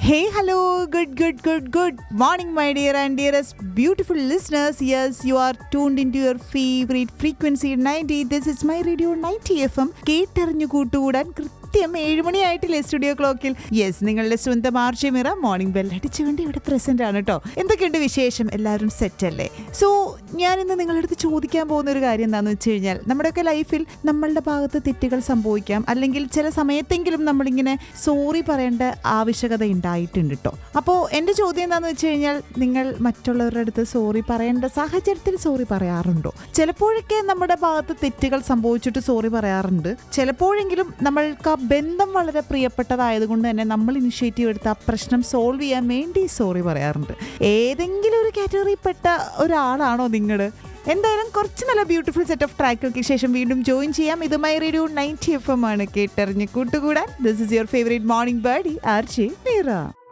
Hey, hello, good, good, good, good morning, my dear and dearest beautiful listeners. Yes, you are tuned into your favorite frequency 90. This is my radio 90 FM. കേട്ടറിഞ്ഞു കൂട്ടുകൂടാൻ കൃത്യം ഏഴുമണിയായിട്ടില്ലേ studio ക്ലോക്കിൽ yes നിങ്ങളുടെ സ്വന്തം ആർജമിറ morning bell അടിച്ചുകൊണ്ട് ഇവിടെ present ആണ് കേട്ടോ എന്തൊക്കെയുണ്ട് വിശേഷം എല്ലാവരും സെറ്റ് അല്ലേ സോ ഞാൻ ഇന്ന് നിങ്ങളുടെ അടുത്ത് ചോദിക്കാൻ പോകുന്ന ഒരു കാര്യം എന്താണെന്ന് വെച്ച് കഴിഞ്ഞാൽ നമ്മുടെയൊക്കെ ലൈഫിൽ നമ്മളുടെ ഭാഗത്ത് തെറ്റുകൾ സംഭവിക്കാം അല്ലെങ്കിൽ ചില സമയത്തെങ്കിലും നമ്മളിങ്ങനെ സോറി പറയേണ്ട ആവശ്യകത ഉണ്ടായിട്ടുണ്ട് കേട്ടോ അപ്പോൾ എൻ്റെ ചോദ്യം എന്താണെന്ന് വെച്ച് കഴിഞ്ഞാൽ നിങ്ങൾ മറ്റുള്ളവരുടെ അടുത്ത് സോറി പറയേണ്ട സാഹചര്യത്തിൽ സോറി പറയാറുണ്ടോ ചിലപ്പോഴൊക്കെ നമ്മുടെ ഭാഗത്ത് തെറ്റുകൾ സംഭവിച്ചിട്ട് സോറി പറയാറുണ്ട് ചിലപ്പോഴെങ്കിലും നമ്മൾക്ക് ആ ബന്ധം വളരെ പ്രിയപ്പെട്ടതായതുകൊണ്ട് തന്നെ നമ്മൾ ഇനിഷ്യേറ്റീവ് എടുത്ത് ആ പ്രശ്നം സോൾവ് ചെയ്യാൻ വേണ്ടി സോറി പറയാറുണ്ട് ഏതെങ്കിലും ഒരു കാറ്റഗറിയിൽപ്പെട്ട ഒരാളാണോ നിങ്ങൾ എന്തായാലും കുറച്ച് നല്ല ബ്യൂട്ടിഫുൾ സെറ്റ് ഓഫ് ട്രാക്കുകൾക്ക് ശേഷം വീണ്ടും ജോയിൻ ചെയ്യാം ഇത് my radio ninety F M ആണ് കേട്ടറിഞ്ഞ് കൂട്ടുകൂടാൻ this is your favourite morning buddy R J Meera